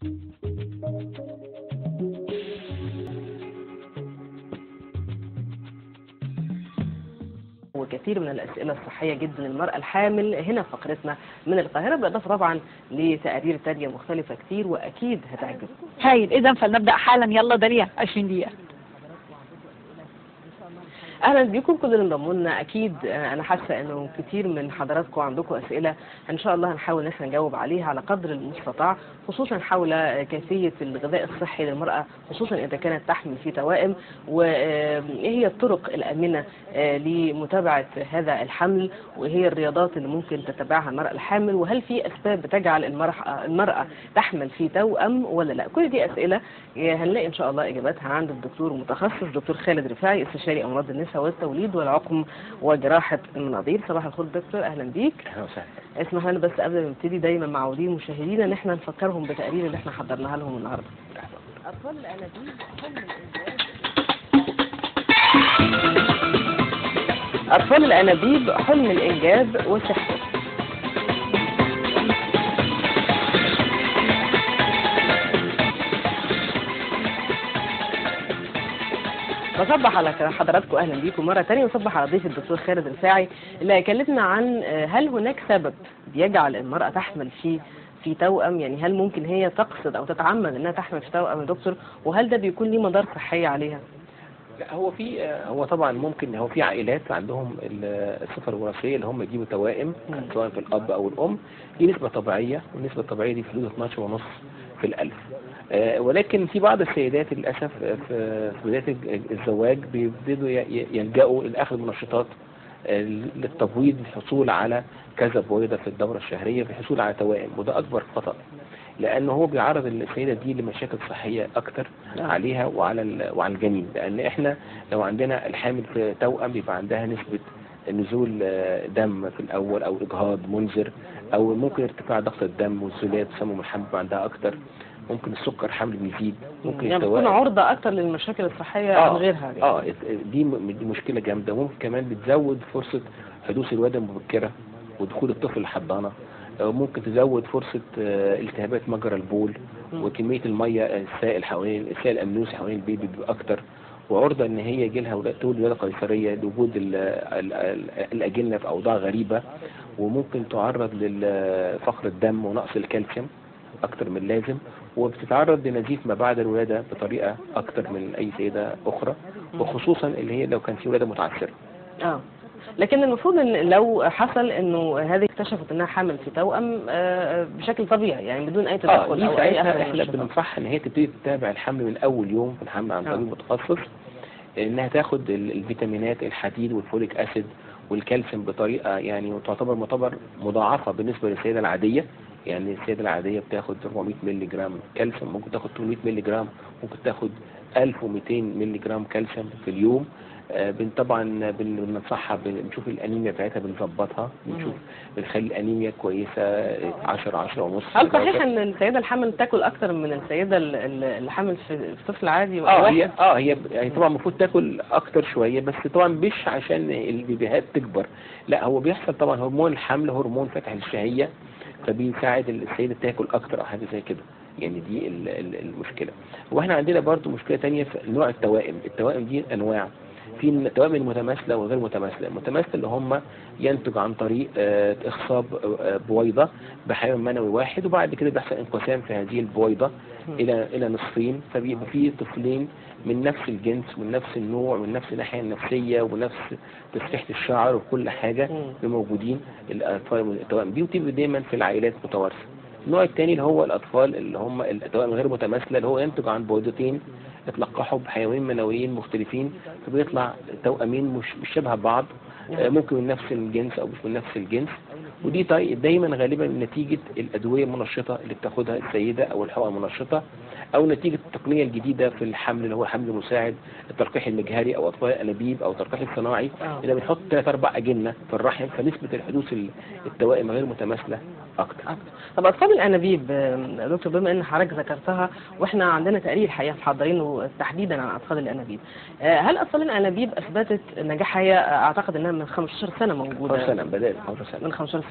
وكثير من الأسئلة الصحية جدا للمرأة الحامل هنا في فقرتنا من القاهرة بالإضافة طبعا لتقارير تانية مختلفة كتير وأكيد هتعجبكم هايل اذا فلنبدا حالا يلا داليا 20 دقيقه اهلا بيكم كل اللي انضموا لنا اكيد آه، انا حاسه انه كتير من حضراتكم عندكم اسئله ان شاء الله هنحاول ان احنا نجاوب عليها على قدر المستطاع خصوصا حول آه، كيفيه الغذاء الصحي للمراه خصوصا اذا كانت تحمل في توائم وايه هي الطرق الامنه آه، لمتابعه هذا الحمل وايه هي الرياضات اللي ممكن تتبعها المراه الحامل وهل في اسباب بتجعل المراه المراه تحمل في توأم ولا لا كل دي اسئله آه، هنلاقي ان شاء الله اجاباتها عند الدكتور المتخصص دكتور خالد رفاعي استشاري امراض النساء والتوليد والعقم وجراحه المناظير صباح الخير دكتور اهلا بيك اهلا وسهلا اسمح لنا بس قبل ما نبتدي دايما معودين مشاهدينا ان احنا نفكرهم بتقارير اللي احنا حضرناها لهم النهارده اطفال الانابيب حلم الانجاب اطفال الانابيب حلم الانجاب وصحته بصبح على حضراتكم اهلا بيكم مره ثانيه وصبح على ضيف الدكتور خالد رفاعي اللي هيكلمنا عن آه، هل هناك سبب بيجعل المراه تحمل في في توأم يعني هل ممكن هي تقصد او تتعمد انها تحمل في توأم يا دكتور وهل ده بيكون ليه مدار صحيه عليها؟ لا هو في هو طبعا ممكن هو في عائلات عندهم ال- الصفه الوراثيه اللي هم يجيبوا توائم مم. سواء في الاب او الام دي نسبه طبيعيه والنسبه الطبيعيه دي في حدود 12 ونص في الالف آه، ولكن في بعض السيدات للاسف في في بدايه الج- الزواج بيبتدوا ي- ي- يلجأوا لاخذ منشطات آه، للتبويض للحصول على كذا بويضه في الدوره الشهريه في الحصول على توائم وده اكبر خطأ لان هو بيعرض السيده دي لمشاكل صحيه اكتر نعم. عليها وعلى ال- وعلى الجنين لان احنا لو عندنا الحامل في توأم بيبقى عندها نسبه نزول آه، دم في الاول او اجهاض منذر او ممكن ارتفاع ضغط الدم والسلات تسمم الحمل بيبقى عندها اكتر ممكن السكر حمل بيزيد ممكن يعني بتكون التوائم عرضه اكتر للمشاكل الصحيه عن غيرها يعني. اه دي م- دي مشكله جامده ممكن كمان بتزود فرصه حدوث الولاده المبكره ودخول الطفل الحضانه آه، ممكن تزود فرصه آه، التهابات مجرى البول مم. وكميه الميه السائل حوالين السائل الامنوسي حوالين البيبي بيبقى اكتر وعرضه ان هي يجي لها ولا- تولد ولاده قيصريه لوجود ال- ال- ال- الاجنه في اوضاع غريبه وممكن تعرض لفقر الدم ونقص الكالسيوم اكتر من اللازم وبتتعرض لنزيف ما بعد الولاده بطريقه اكتر من اي سيده اخرى وخصوصا اللي هي لو كان في ولاده متعثره اه لكن المفروض ان لو حصل انه هذه اكتشفت انها حامل في توأم آه، بشكل طبيعي يعني بدون اي اه تدخل دي او اي ساعتها اخذ احنا منشطات. بننصحها ان هي تبتدي تتابع الحمل من اول يوم في الحمل عن آه. طبيب متخصص انها تاخد ال- الفيتامينات الحديد والفوليك اسيد والكالسيوم بطريقه يعني تعتبر معتبر مضاعفه بالنسبه للسيده العاديه يعني السيده العاديه بتاخد 400 مللي جرام كالسيوم ممكن تاخد 800 مللي جرام ممكن تاخد 1200 مللي جرام كالسيوم في اليوم آه، بن طبعا بن- بننصحها بنشوف الانيميا بتاعتها بنظبطها بنشوف بنخلي الانيميا كويسه آه، 10 10 ونص هل صحيح ان السيده الحامل تاكل اكتر من السيده ال- ال- اللي حامل في في طفل عادي اه واحد؟ هي اه هي يعني طبعا المفروض تاكل اكتر شويه بس طبعا مش عشان البيبيهات تكبر لا هو بيحصل طبعا هرمون الحمل هرمون فتح الشهيه فبيساعد السيده تاكل اكتر او حاجه زي كده يعني دي ال- ال- المشكله واحنا عندنا برضو مشكله تانية في نوع التوائم التوائم دي انواع في التوائم المتماثله وغير متماثله المتماثله اللي هم ينتج عن طريق آه، اخصاب آه، بويضه بحيوان منوي واحد وبعد كده بيحصل انقسام في هذه البويضه الى الى نصفين فبيبقى في طفلين من نفس الجنس من نفس النوع من نفس الناحيه النفسيه ونفس تسريحه الشعر وكل حاجه مم. موجودين الاطفال التوائم دي وتبقى دايما في العائلات متوارثه النوع الثاني اللي هو الاطفال اللي هم التوائم غير متماثله اللي هو ينتج عن بويضتين اتلقحوا بحيوانين منويين مختلفين فبيطلع توأمين مش مش شبه بعض آه، ممكن من نفس الجنس او مش من نفس الجنس ودي طي- دايما غالبا نتيجه الادويه المنشطه اللي بتاخدها السيده او الحقن المنشطه او نتيجه التقنيه الجديده في الحمل اللي هو حمل مساعد التلقيح المجهري او اطفال الانابيب او التلقيح الصناعي آه. اللي بنحط ثلاث اربع اجنه في الرحم فنسبه الحدوث ال- التوائم غير متماثله اكتر أكتر. طب اطفال الانابيب آه، دكتور بما ان حضرتك ذكرتها واحنا عندنا تقرير حقيقه محضرينه تحديدا عن اطفال الانابيب آه، هل اطفال الانابيب اثبتت نجاحها هي آه، اعتقد انها من 15 سنه موجوده 15 سنه بدات 15 سنه من 15 سنه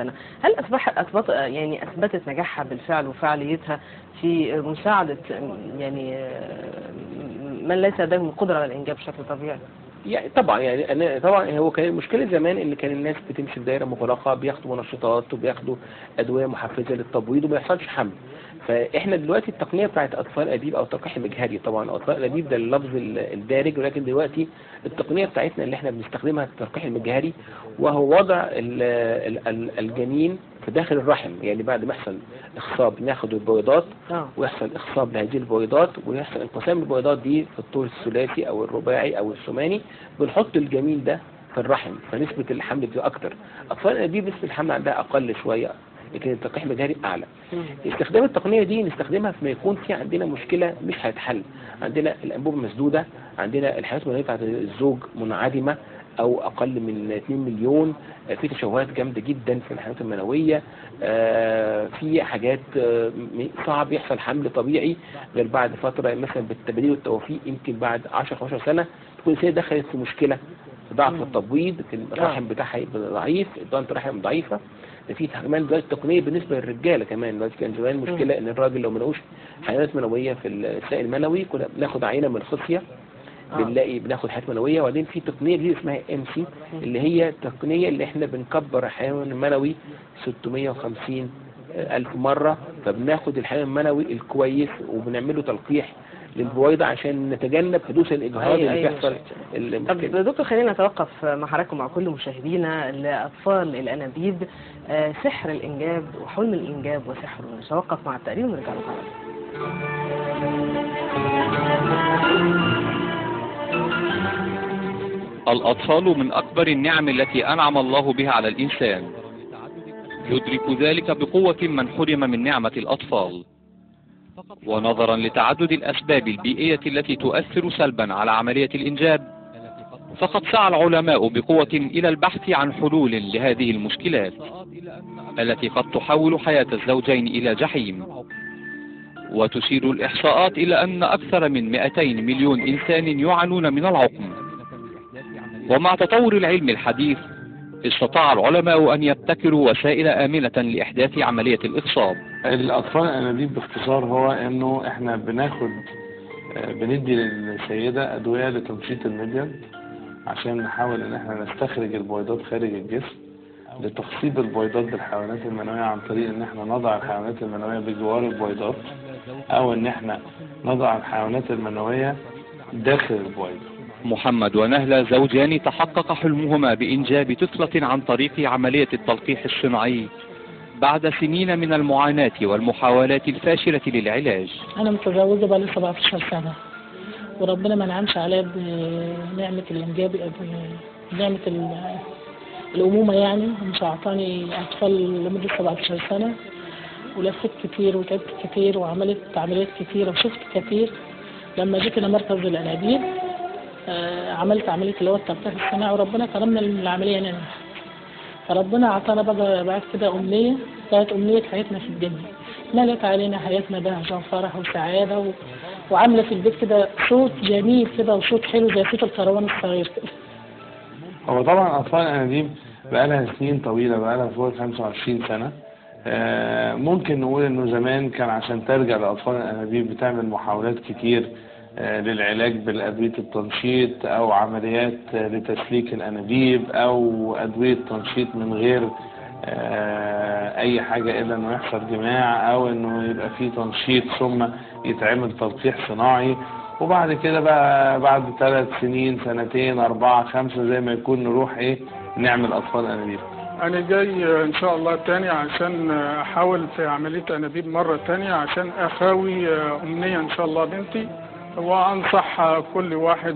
سنة هل أصبح أثبت يعني أثبتت نجاحها بالفعل وفعاليتها في مساعدة يعني من ليس لديهم القدرة على الإنجاب بشكل طبيعي؟ يعني طبعا يعني انا طبعا هو كان المشكله زمان ان كان الناس بتمشي في دايره مغلقه بياخدوا منشطات وبياخدوا ادويه محفزه للتبويض وما يحصلش حمل فاحنا دلوقتي التقنيه بتاعت اطفال ابيب او تلقيح مجهري طبعا اطفال ابيب ده اللفظ ال- الدارج ولكن دلوقتي التقنيه بتاعتنا اللي احنا بنستخدمها في التلقيح المجهري وهو وضع ال- ال- ال- الجنين في داخل الرحم يعني بعد ما يحصل اخصاب ناخد البويضات اه ويحصل اخصاب لهذه البويضات ويحصل انقسام البويضات دي في الطول الثلاثي او الرباعي او الثماني بنحط الجميل ده في الرحم فنسبة الحمل بتبقى اكتر اطفال الانابيب نسبة الحمل عندها اقل شوية لكن التلقيح المجهري اعلى استخدام التقنية دي نستخدمها فيما يكون في عندنا مشكلة مش هتحل عندنا الانبوبة مسدودة عندنا الحياة المنوية بتاعت الزوج منعدمة او اقل من 2 مليون آه، في تشوهات جامدة جدا في الحياة المنوية آه، في حاجات آه، م- صعب يحصل حمل طبيعي غير بعد فترة مثلا بالتبديل والتوفيق يمكن بعد 10 15 سنة تكون السيدة دخلت في مشكلة في ضعف مم. التبويض الرحم بتاعها يبقى ضعيف ضغط الرحم ضعيفة ده في كمان دلوقتي تقنية بالنسبة للرجالة كمان دلوقتي كان زمان مشكلة ان الراجل لو ملقوش حيوانات منوية في السائل المنوي كنا بناخد عينة من الخصية آه. بنلاقي بناخد حيوانات منوية وبعدين في تقنية جديدة اسمها ام سي اللي هي التقنية اللي احنا بنكبر الحيوان المنوي 650 ألف مرة فبناخد الحيوان المنوي الكويس وبنعمله تلقيح للبويضة عشان نتجنب حدوث الإجهاض أيوة، اللي أيوة. بيحصل طب المشكلة. دكتور خلينا نتوقف مع حضراتكم مع كل مشاهدينا لأطفال الأنابيب آه، سحر الإنجاب وحلم الإنجاب وسحره نتوقف مع التقرير ونرجع لكم الأطفال من أكبر النعم التي أنعم الله بها على الإنسان يدرك ذلك بقوة من حرم من نعمة الأطفال ونظرا لتعدد الأسباب البيئية التي تؤثر سلبا على عملية الإنجاب فقد سعى العلماء بقوة إلى البحث عن حلول لهذه المشكلات التي قد تحول حياة الزوجين إلى جحيم وتشير الإحصاءات إلى أن أكثر من 200 مليون إنسان يعانون من العقم ومع تطور العلم الحديث استطاع العلماء أن يبتكروا وسائل آمنة لإحداث عملية الإخصاب الأطفال الأنابيب باختصار هو إنه إحنا بناخد آه، بندي للسيدة أدوية لتنشيط المبيض عشان نحاول إن إحنا نستخرج البويضات خارج الجسم لتخصيب البويضات بالحيوانات المنوية عن طريق إن إحنا نضع الحيوانات المنوية بجوار البويضات أو إن إحنا نضع الحيوانات المنوية داخل البويضة محمد ونهلة زوجان تحقق حلمهما بإنجاب طفلة عن طريق عملية التلقيح الصناعي بعد سنين من المعاناة والمحاولات الفاشلة للعلاج أنا متزوجة بقالي 17 سنة وربنا ما نعمش عليا بنعمة الإنجاب بنعمة ال- الأمومة يعني مش أعطاني أطفال لمدة 17 سنة ولفت كتير وتعبت كتير وعملت عمليات كتير وشفت كتير لما جيت إلى مركز الأنابيب آه، عملت عملية اللي هو التلقيح الصناعي وربنا كرمنا إن العملية نجحت فربنا أعطانا بقى بعد كده أمنية كانت أمنية حياتنا في الدنيا ملت علينا حياتنا بهجة وفرح وسعادة و... وعاملة في البيت كده صوت جميل كده وصوت حلو زي صوت الكروان الصغير كده هو طبعا أطفال الأنابيب بقالها سنين طويلة بقالها فوق ال 25 سنة آه، ممكن نقول إنه زمان كان عشان ترجع لأطفال الأنابيب بتعمل محاولات كتير آه، للعلاج بالأدوية التنشيط أو عمليات آه، لتسليك الأنابيب أو أدوية تنشيط من غير آه، أي حاجة إلا إنه يحصل جماع أو إنه يبقى فيه تنشيط ثم يتعمل تلقيح صناعي وبعد كده بقى بعد ثلاث سنين سنتين أربعة خمسة زي ما يكون نروح إيه نعمل أطفال أنابيب انا جاي ان شاء الله تاني عشان احاول في عملية انابيب مرة تانية عشان اخاوي امنية ان شاء الله بنتي وانصح كل واحد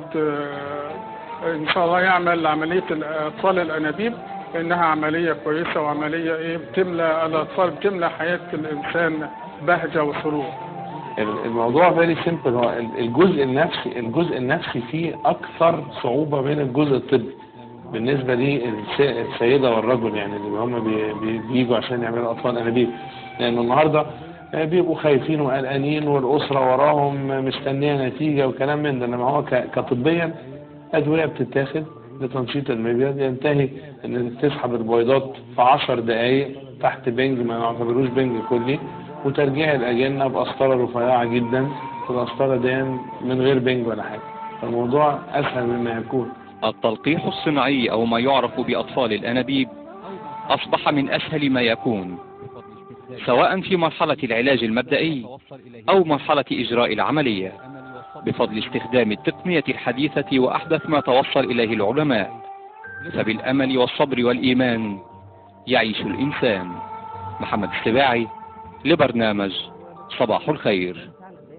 ان شاء الله يعمل عملية اطفال الانابيب لانها عملية كويسة وعملية ايه بتملى الاطفال بتملى حياة الانسان بهجة وسرور الموضوع فيري سيمبل هو الجزء النفسي الجزء النفسي فيه أكثر صعوبة من الجزء الطبي بالنسبة للسيدة والرجل يعني اللي هم بي- بي- بيجوا عشان يعملوا أطفال أنابيب لأن النهاردة بيبقوا خايفين وقلقانين والأسرة وراهم مستنية نتيجة وكلام من ده إنما هو ك- كطبيا أدوية بتتاخد لتنشيط المبيض ينتهي ان تسحب البيضات في 10 دقائق تحت بنج ما نعتبروش بنج كلي وترجيع الاجنه بقسطره رفيعه جدا القسطره دي من غير بنج ولا حاجه فالموضوع اسهل مما يكون التلقيح الصناعي أو ما يعرف بأطفال الأنابيب أصبح من أسهل ما يكون سواء في مرحلة العلاج المبدئي أو مرحلة إجراء العملية بفضل استخدام التقنية الحديثة وأحدث ما توصل إليه العلماء فبالأمل والصبر والإيمان يعيش الإنسان محمد السباعي لبرنامج صباح الخير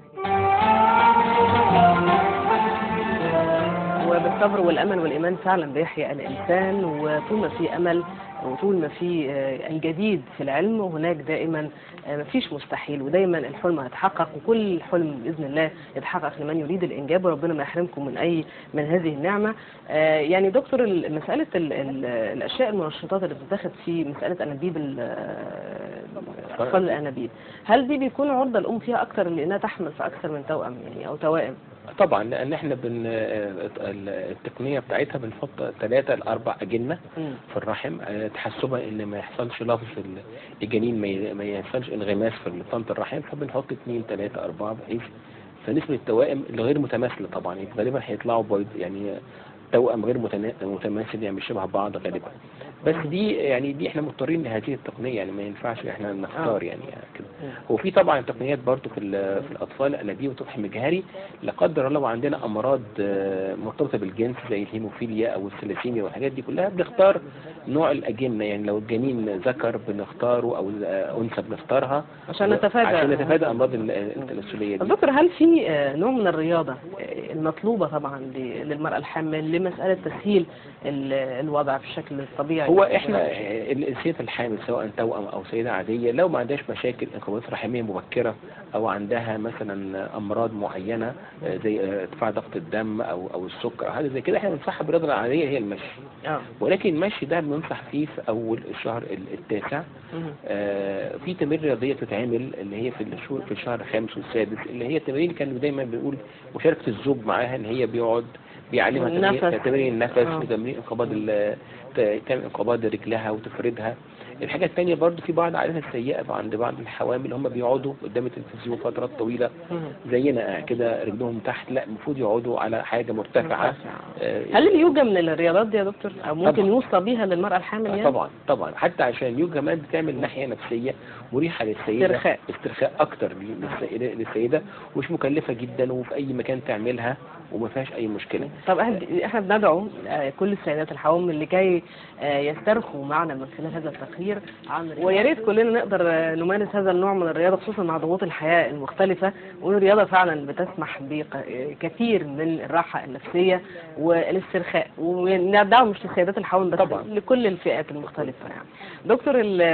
وبالصبر والامل والايمان فعلا بيحيا الانسان وطول ما في امل وطول ما في آه، الجديد في العلم وهناك دائما آه، مفيش مستحيل ودايما الحلم هيتحقق وكل حلم باذن الله يتحقق لمن يريد الانجاب وربنا ما يحرمكم من اي من هذه النعمه آه، يعني دكتور ال- مساله ال ال الاشياء المنشطات اللي بتتاخد في مساله انابيب ال- آه، اطفال الانابيب هل دي بيكون عرضه الام فيها اكتر لانها تحمل في اكثر من توأم يعني او توائم طبعا لان احنا بن التقنيه بتاعتها بنحط ثلاثة لاربع اجنه مم. في الرحم آه، تحسبا ان ما يحصلش لفظ ال- الجنين ما ي- ما يحصلش انغماس في طنط الرحم فبنحط اثنين ثلاثة أربعة بحيث فنسبة التوائم الغير متماثلة طبعا يعني غالبا هيطلعوا بيض يعني توأم غير متنا- متماثل يعني مش شبه بعض غالبا بس دي يعني دي احنا مضطرين لهذه التقنية يعني ما ينفعش احنا نختار يعني كده وفي طبعا تقنيات برضو في ال- في الاطفال الانابيب وطفح مجهري لا قدر الله عندنا امراض آه، مرتبطه بالجنس زي الهيموفيليا او الثلاسيميا والحاجات دي كلها بنختار نوع الاجنه يعني لو الجنين ذكر بنختاره او آه، انثى بنختارها عشان نتفادى عشان نتفادى امراض ال- التناسليه دي دكتور هل في آه، نوع من الرياضة آه، المطلوبة طبعا ل- للمرأة الحامل لمسألة تسهيل ال- الوضع بالشكل الطبيعي هو احنا آه، السيدة الحامل سواء توأم او سيدة عادية لو ما عندهاش مشاكل انقباضات رحمية مبكرة او عندها مثلا امراض معينة آه، زي آه، ارتفاع ضغط الدم او او السكر او حاجة زي كده احنا بننصحها بالرياضة العادية هي المشي اه ولكن المشي ده بننصح فيه في اول الشهر ال- التاسع مهم. آه، في تمارين رياضيه بتتعمل اللي هي في الشهور في الشهر الخامس والسادس اللي هي التمارين اللي كانوا دايما بنقول مشاركه الزوج معاها ان هي بيقعد بيعلمها والنفس. تمارين تمارين النفس آه. وتمارين انقباض ال- ت- تعمل انقباض رجلها وتفردها الحاجة التانية برضو في بعض العادات السيئة عند بعض الحوامل هم بيقعدوا قدام التلفزيون فترات طويلة مهم. زينا كده رجلهم تحت لا المفروض يقعدوا على حاجة مرتفعة مرتفعة. آه، هل اليوجا من الرياضات دي يا دكتور او ممكن طبعاً. يوصى بيها للمرأة الحامل آه يعني طبعا طبعا حتى عشان اليوجا كمان بتعمل ناحيه نفسيه مريحه للسيده استرخاء. استرخاء اكتر للسيده للسيده ومش مكلفه جدا وفي اي مكان تعملها وما فيهاش اي مشكله طب احنا احنا بندعو آه، كل السيدات الحوامل لكي آه، يسترخوا معنا من خلال هذا التقرير عن ويا ريت كلنا نقدر آه، نمارس هذا النوع من الرياضه خصوصا مع ضغوط الحياه المختلفه والرياضه فعلا بتسمح بكثير من الراحه النفسيه والاسترخاء وندعو مش للسيدات الحوامل بس طبعاً. لكل الفئات المختلفه يعني دكتور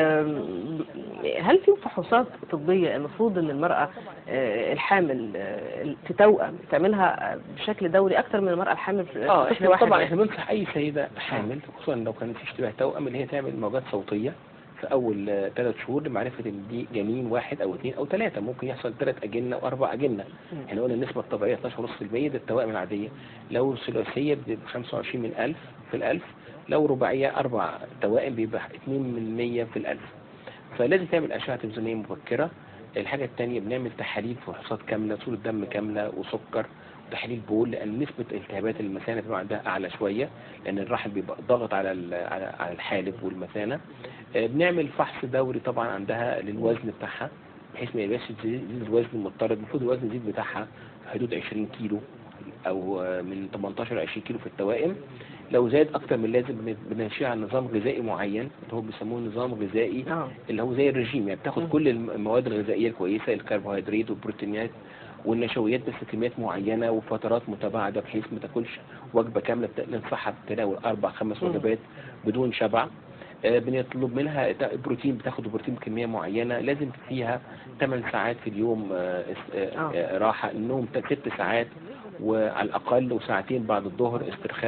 ال- هل في فحوصات طبيه المفروض ان المراه آه، الحامل آه، تتوأم تعملها بشكل دوري اكتر من المراه الحامل في اه طفل احنا واحد طبعا واحد؟ احنا بننصح اي سيده حامل خصوصا لو كان في اشتباه توأم اللي هي تعمل موجات صوتيه في اول ثلاث شهور لمعرفه ان دي جنين واحد او اثنين او ثلاثه ممكن يحصل ثلاث اجنه واربع اجنه احنا قلنا النسبه الطبيعيه 12.5% ده التوائم العاديه لو ثلاثيه بتبقى 25 من 1000 في الألف لو رباعيه اربع توائم بيبقى 2 من 100 في الألف فلازم تعمل اشعه تلفزيونيه مبكره الحاجه الثانيه بنعمل تحاليل فحوصات كامله صوره دم كامله وسكر تحليل بول لان نسبه التهابات المثانه بيبقى عندها اعلى شويه لان الرحم بيبقى ضاغط على ال- على على الحالب والمثانه آه، بنعمل فحص دوري طبعا عندها للوزن بتاعها بحيث ما يبقاش يزيد الوزن المضطرد المفروض الوزن يزيد بتاعها في حدود 20 كيلو او آه، من 18 ل 20 كيلو في التوائم لو زاد اكتر من اللازم بن- بنمشيها على نظام غذائي معين اللي هو بيسموه نظام غذائي اه اللي هو زي الرجيم يعني بتاخد مم. كل الم- المواد الغذائيه الكويسه الكربوهيدرات والبروتينات والنشويات بس كميات معينه وفترات متباعده بحيث ما تاكلش وجبه كامله بت- ننصحها بتناول اربع خمس مم. وجبات بدون شبع آه، بنطلب منها تا- بروتين بتاخد بروتين بكميه معينه لازم فيها 8 ساعات في اليوم آه، اس- آه، آه. آه، راحه النوم 6 ساعات وعلى الاقل وساعتين بعد الظهر استرخاء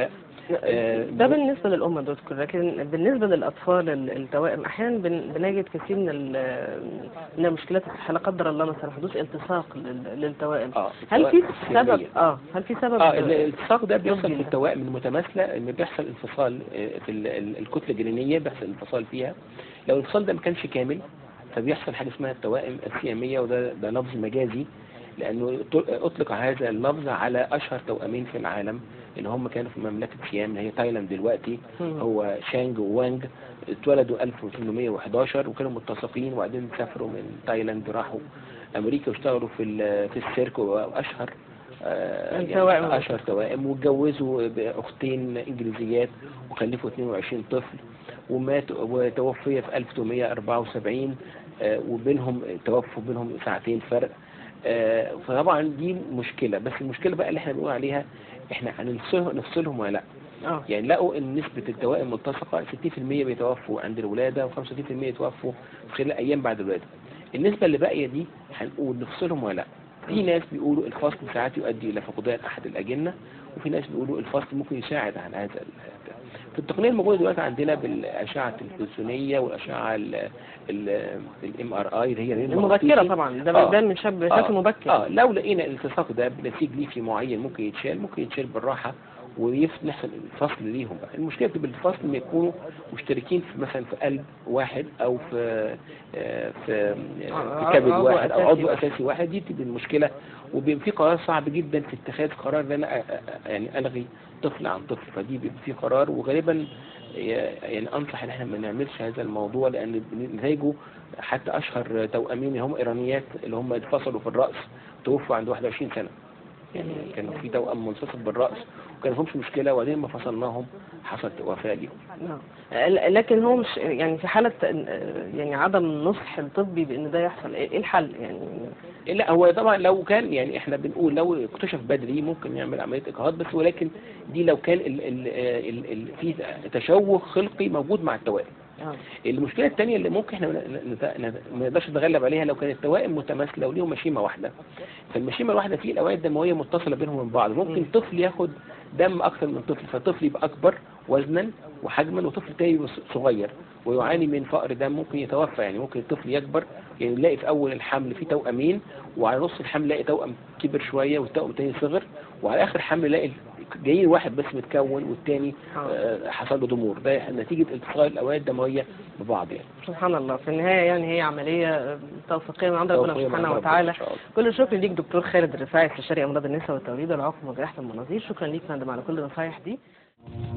آه، ده بالنسبة للأم يا دكتور لكن بالنسبة للأطفال ال- التوائم أحيانا بن- بنجد كثير من ال- من المشكلات الصحية لا قدر الله مثلا حدوث التصاق لل- للتوائم اه هل في التوائم سبب السرية. اه هل في سبب اه ال- الالتصاق ده بيحصل يفضي في ده؟ التوائم المتماثله ان بيحصل انفصال آه، في ال- ال- الكتله الجنينيه بيحصل انفصال فيها لو الانفصال ده ما كانش كامل فبيحصل حاجه اسمها التوائم السياميه وده ده لفظ مجازي لانه ط- اطلق هذا اللفظ على اشهر توأمين في العالم اللي هم كانوا في مملكه سيام اللي هي تايلاند دلوقتي مم. هو شانج ووانج اتولدوا 1811 وكانوا متسقين وبعدين سافروا من تايلاند راحوا امريكا واشتغلوا في ال- في السيرك واشهر آه، التوائم. يعني اشهر توائم واتجوزوا باختين انجليزيات وخلفوا 22 طفل ومات وتوفي في 1874 آه، وبينهم توفوا بينهم ساعتين فرق آه، فطبعا دي مشكله بس المشكله بقى اللي احنا بنقول عليها احنا هنفصلهم نفصلهم ولا لا اه يعني لقوا ان نسبة التوائم الملتصقة 60% بيتوفوا عند الولادة و35% يتوفوا في خلال ايام بعد الولادة النسبة اللي باقية دي هنقول نفصلهم ولا لا في ناس بيقولوا الفصل ساعات يؤدي الى فقدان احد الاجنة وفي ناس بيقولوا الفصل ممكن يساعد على هذا ال- في التقنية الموجودة دلوقتي عندنا بالأشعة التلفزيونية والأشعة الام ار اي اللي هي الرنين المبكرة المغناطيسي. طبعا ده آه. ده من شاب آه. شكل مبكر اه لو لقينا الالتصاق ده بنسيج ليفي معين ممكن يتشال ممكن يتشال بالراحه ويحصل الفصل ليهم بقى المشكله بتبقى الفصل لما يكونوا مشتركين في مثلا في قلب واحد او في آه، في آه، في كبد عضو واحد او أساسي عضو واحد. اساسي واحد دي بتبقى المشكله وبيبقى في قرار صعب جدا في اتخاذ قرار ان انا أ- أ- يعني الغي طفل عن طفل فدي بيبقى في قرار وغالبا يعني انصح ان احنا ما نعملش هذا الموضوع لان نتائجه حتى اشهر توأمين اللي هم ايرانيات اللي هم اتفصلوا في الراس توفوا عند 21 سنه يعني كانوا في توأم منتصف بالراس وكان لهمش مشكله وبعدين لما فصلناهم حصلت وفاه ليهم نعم. ل- لكن هو مش يعني في حالة آه، يعني عدم النصح الطبي بأن ده يحصل ايه إيه الحل يعني لا هو طبعا لو كان يعني احنا بنقول لو اكتشف بدري ممكن نعمل عمليه اجهاض بس ولكن دي لو كان ال ال ال ال في تشوه خلقي موجود مع التوائم اه المشكله الثانيه اللي ممكن احنا ن- نت- ن- ما نقدرش نتغلب عليها لو كانت التوائم متماثله وليهم مشيمه واحده فالمشيمه الواحده في الاوعيه الدمويه متصله بينهم من بعض ممكن مم. طفل ياخد دم اكثر من طفل فطفل يبقى اكبر وزنا وحجما وطفل تاني يبقى صغير ويعاني من فقر دم ممكن يتوفى يعني ممكن الطفل يكبر يعني نلاقي في اول الحمل في توأمين وعلى نص الحمل نلاقي توأم كبر شويه والتوأم التاني صغر وعلى اخر الحمل نلاقي جايين واحد بس متكون والتاني آه، حصل له ضمور ده نتيجه اتصال الاوعيه الدمويه ببعض يعني سبحان الله في النهاية يعني هي عملية آه، توفيقية من عند ربنا توفيق من سبحانه ربنا وتعالى إن شاء الله. كل الشكر ليك دكتور خالد الرفاعي استشاري أمراض النساء والتوليد والعقم وجراحة المناظير شكرا ليك يا فندم على كل النصايح دي